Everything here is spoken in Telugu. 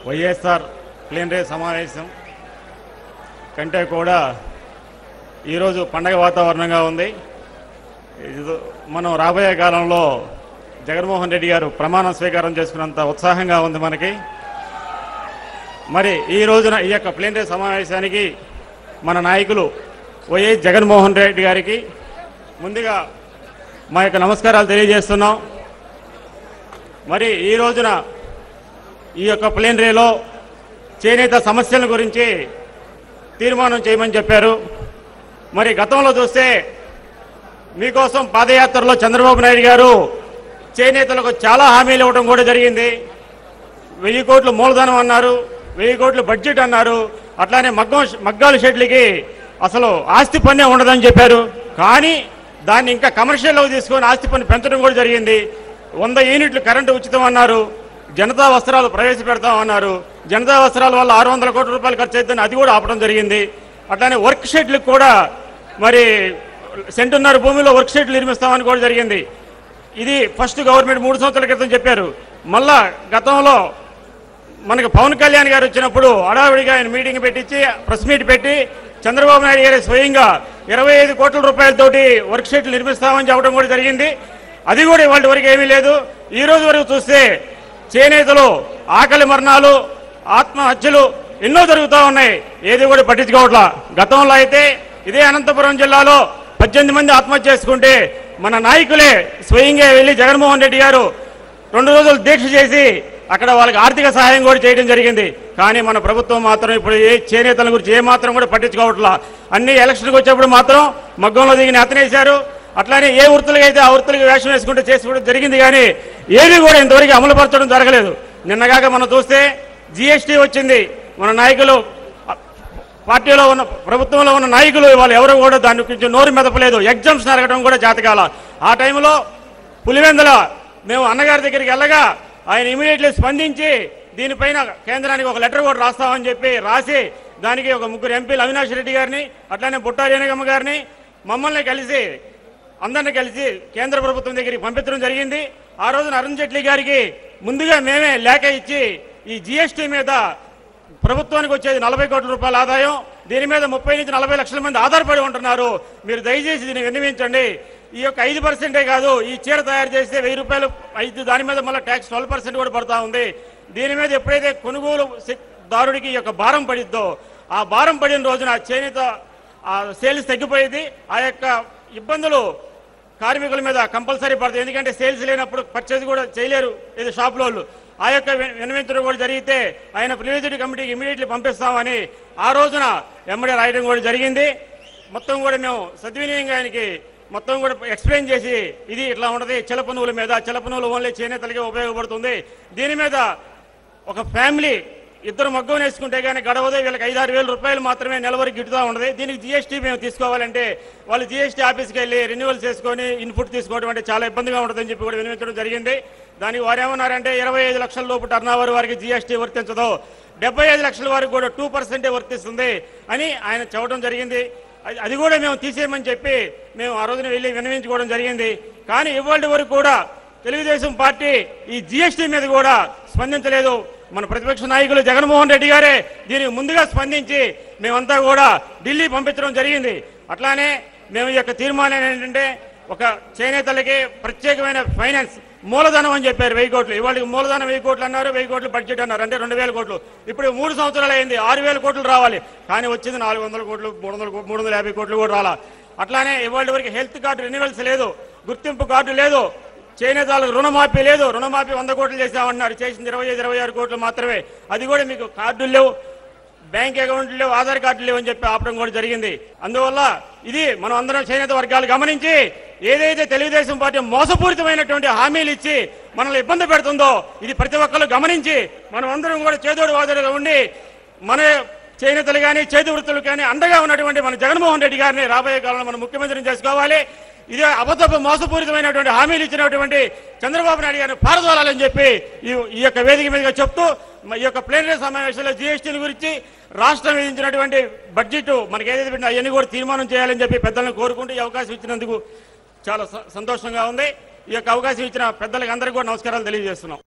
వైఎస్ఆర్ ప్లేనరీ సమావేశం కంటే కూడా ఈరోజు పండగ వాతావరణంగా ఉంది ఇది మనం రాబోయే కాలంలో జగన్మోహన్ రెడ్డి గారు ప్రమాణ స్వీకారం చేసుకున్నంత ఉత్సాహంగా ఉంది మనకి మరి ఈ రోజున ఈ యొక్క ప్లేనరీ సమావేశానికి మన నాయకులు వైఎస్ జగన్మోహన్ రెడ్డి గారికి ముందుగా మా యొక్క నమస్కారాలు తెలియజేస్తున్నాం మరి ఈ రోజున ఈ యొక్క ప్లేనరీలో చేనేత సమస్యల గురించి తీర్మానం చేయమని చెప్పారు మరి గతంలో చూస్తే మీకోసం పాదయాత్రలో చంద్రబాబు నాయుడు గారు చేనేతలకు చాలా హామీలు ఇవ్వడం కూడా జరిగింది వెయ్యి కోట్లు మూలధనం అన్నారు వెయ్యి కోట్లు బడ్జెట్ అన్నారు అట్లానే మగ్గం మగ్గాల షెడ్లకి అసలు ఆస్తి పన్నే ఉండదని చెప్పారు కానీ దాన్ని ఇంకా కమర్షియల్లో తీసుకొని ఆస్తి పన్ను పెంచడం కూడా జరిగింది వంద యూనిట్లు కరెంటు ఉచితం అన్నారు జనతా వస్త్రాలు ప్రవేశపెడతామన్నారు జనతా వస్త్రాల వల్ల ఆరు వందల కోట్ల రూపాయలు ఖర్చు అవుతుందని అది కూడా ఆపడం జరిగింది అట్లానే వర్క్ షెడ్లకు కూడా మరి సెంటున్నర భూమిలో వర్క్ షెడ్లు నిర్మిస్తామని కూడా జరిగింది ఇది ఫస్ట్ గవర్నమెంట్ మూడు సంవత్సరాల క్రితం చెప్పారు మళ్ళా గతంలో మనకి పవన్ కళ్యాణ్ గారు వచ్చినప్పుడు హడావిడిగా ఆయన మీటింగ్ పెట్టించి ప్రెస్ మీట్ పెట్టి చంద్రబాబు నాయుడు గారు స్వయంగా ఇరవై ఐదు కోట్ల రూపాయలతోటి వర్క్ షీట్లు నిర్మిస్తామని చెప్పడం కూడా జరిగింది అది కూడా ఇవాళ వరకు ఏమీ లేదు ఈ రోజు వరకు చూస్తే చేనేతలు ఆకలి మరణాలు ఆత్మహత్యలు ఎన్నో జరుగుతూ ఉన్నాయి ఏది కూడా పట్టించుకోవట్లా గతంలో అయితే ఇదే అనంతపురం జిల్లాలో పద్దెనిమిది మంది ఆత్మహత్య చేసుకుంటే మన నాయకులే స్వయంగా వెళ్ళి జగన్మోహన్ రెడ్డి గారు రెండు రోజులు దీక్ష చేసి అక్కడ వాళ్ళకి ఆర్థిక సహాయం కూడా చేయడం జరిగింది కానీ మన ప్రభుత్వం మాత్రం ఇప్పుడు ఏ చేనేతల గురించి ఏ మాత్రం కూడా పట్టించుకోవట్లా అన్ని ఎలక్షన్కి వచ్చేప్పుడు మాత్రం మగ్గంలో దిగిన అతనేశారు అట్లానే ఏ వృత్తులకి అయితే ఆ వృత్తులకి వేషం వేసుకుంటే చేసుకోవడం జరిగింది కానీ ఏది కూడా ఇంతవరకు అమలుపరచడం జరగలేదు నిన్నగాక మనం చూస్తే జిఎస్టీ వచ్చింది మన నాయకులు పార్టీలో ఉన్న ప్రభుత్వంలో ఉన్న నాయకులు వాళ్ళు ఎవరు కూడా దాని గురించి నోరు మెదపలేదు ఎగ్జామ్స్ అడగడం కూడా జాతకాల ఆ టైంలో పులివెందుల మేము అన్నగారి దగ్గరికి వెళ్ళగా ఆయన ఇమీడియట్లీ స్పందించి దీనిపైన కేంద్రానికి ఒక లెటర్ కూడా రాస్తామని చెప్పి రాసి దానికి ఒక ముగ్గురు ఎంపీలు అవినాష్ రెడ్డి గారిని అట్లానే బుట్టా రేణుగమ్మ గారిని మమ్మల్ని కలిసి అందరిని కలిసి కేంద్ర ప్రభుత్వం దగ్గరికి పంపించడం జరిగింది ఆ రోజున అరుణ్ జైట్లీ గారికి ముందుగా మేమే లేఖ ఇచ్చి ఈ జిఎస్టీ మీద ప్రభుత్వానికి వచ్చేది నలభై కోట్ల రూపాయల ఆదాయం దీని మీద ముప్పై నుంచి నలభై లక్షల మంది ఆధారపడి ఉంటున్నారు మీరు దయచేసి దీన్ని విన్నవించండి ఈ యొక్క ఐదు పర్సెంటే కాదు ఈ చీర తయారు చేస్తే వెయ్యి రూపాయలు ఐదు దాని మీద మళ్ళీ ట్యాక్స్ ట్వెల్వ్ పర్సెంట్ కూడా పడతా ఉంది దీని మీద ఎప్పుడైతే కొనుగోలు శ- దారుడికి ఈ యొక్క భారం పడిద్దో ఆ భారం పడిన రోజున చేనేత ఆ సేల్స్ తగ్గిపోయేది ఆ యొక్క ఇబ్బందులు కార్మికుల మీద కంపల్సరీ పడుతుంది ఎందుకంటే సేల్స్ లేనప్పుడు పర్చేజ్ కూడా చేయలేరు ఇది షాపులో వాళ్ళు. ఆ యొక్క విన- వినవించడం కూడా జరిగితే ఆయన ప్రివిజిటీ కమిటీకి ఇమీడియట్లీ పంపిస్తామని ఆ రోజున ఎమ్మడే రాయడం కూడా జరిగింది మొత్తం కూడా మేము సద్వినీయంగా ఆయనకి మొత్తం కూడా ఎక్స్ప్లెయిన్ చేసి ఇది ఇట్లా ఉంటది చిలపనువుల మీద చిలపనువులు ఓన్లీ చేనేతలకే ఉపయోగపడుతుంది దీని మీద ఒక ఫ్యామిలీ ఇద్దరు మగ్గం వేసుకుంటే కానీ గడవదు వీళ్ళకి ఐదారు వేల రూపాయలు మాత్రమే నెలవరకు గిట్టుతా ఉండదు దీనికి జిఎస్టీ మేము తీసుకోవాలంటే వాళ్ళు జిఎస్టీ ఆఫీస్కి వెళ్ళి రెన్యువల్ చేసుకొని ఇన్పుట్ తీసుకోవడం అంటే చాలా ఇబ్బందిగా ఉంటుందని చెప్పి కూడా వినిపించడం జరిగింది దానికి వారు ఏమన్నారంటే ఇరవై ఐదు లక్షల లోపు టర్న్ ఓవర్ వారికి జిఎస్టీ వర్తించదు డెబ్బై ఐదు లక్షల వారికి కూడా టూ పర్సెంటే వర్తిస్తుంది అని ఆయన చెప్పడం జరిగింది అది- అది కూడా మేము తీసేయమని చెప్పి మేము ఆ రోజున వెళ్ళి వినవించుకోవడం జరిగింది కానీ ఇవాళ వరకు కూడా తెలుగుదేశం పార్టీ ఈ జిఎస్టీ మీద కూడా స్పందించలేదు మన ప్రతిపక్ష నాయకులు జగన్మోహన్ రెడ్డి గారే దీనికి ముందుగా స్పందించి మేమంతా కూడా ఢిల్లీ పంపించడం జరిగింది అట్లానే మేము ఈ యొక్క తీర్మానం ఏంటంటే ఒక చేనేతలకి ప్రత్యేకమైన ఫైనాన్స్ మూలధనం అని చెప్పారు వెయ్యి కోట్లు ఇవాళ మూలధనం వెయ్యి కోట్లు అన్నారు వెయ్యి కోట్లు బడ్జెట్ అన్నారు అంటే రెండు వేల కోట్లు ఇప్పుడు మూడు సంవత్సరాలు అయింది ఆరు వేల కోట్లు రావాలి కానీ వచ్చింది నాలుగు వందల కోట్లు మూడు వందల మూడు వందల యాభై కోట్లు కూడా రాలా అట్లానే ఇవాళ వరకు హెల్త్ కార్డు రెన్యువల్స్ లేదు గుర్తింపు కార్డు లేదు చేనేతలకు రుణమాఫీ లేదు రుణమాఫీ వంద కోట్లు చేశామన్నారు చేసింది ఇరవై ఐదు ఇరవై ఆరు కోట్లు మాత్రమే అది కూడా మీకు కార్డులు లేవు బ్యాంక్ అకౌంట్లు లేవు ఆధార్ కార్డులు లేవు అని చెప్పి ఆపడం కూడా జరిగింది అందువల్ల ఇది మనం అందరం చేనేత వర్గాలు గమనించి ఏదైతే తెలుగుదేశం పార్టీ మోసపూరితమైనటువంటి హామీలు ఇచ్చి మనల్ని ఇబ్బంది పెడుతుందో ఇది ప్రతి ఒక్కరు గమనించి మనం అందరం కూడా చేదోడు వాదోడుగా ఉండి మన చేనేతలు కానీ చేతి వృత్తులు కానీ అండగా ఉన్నటువంటి మన జగన్మోహన్ రెడ్డి గారిని రాబోయే కాలంలో మనం ముఖ్యమంత్రిని చేసుకోవాలి ఇదే అబద్ధపు మోసపూరితమైనటువంటి హామీలు ఇచ్చినటువంటి చంద్రబాబు నాయుడు గారిని పారదోలాలని చెప్పి ఈ ఈ యొక్క వేదిక మీదుగా చెప్తూ మ- ఈ యొక్క ప్లేనరీ సమావేశంలో జీఎస్టీని గురించి రాష్ట్రం విధించినటువంటి బడ్జెట్ మనకి ఏదైతే పెట్టినా అవన్నీ కూడా తీర్మానం చేయాలని చెప్పి పెద్దలను కోరుకుంటూ ఈ అవకాశం ఇచ్చినందుకు చాలా స- సంతోషంగా ఉంది ఈ యొక్క అవకాశం ఇచ్చిన పెద్దలకు అందరికీ కూడా నమస్కారాలు తెలియజేస్తున్నాం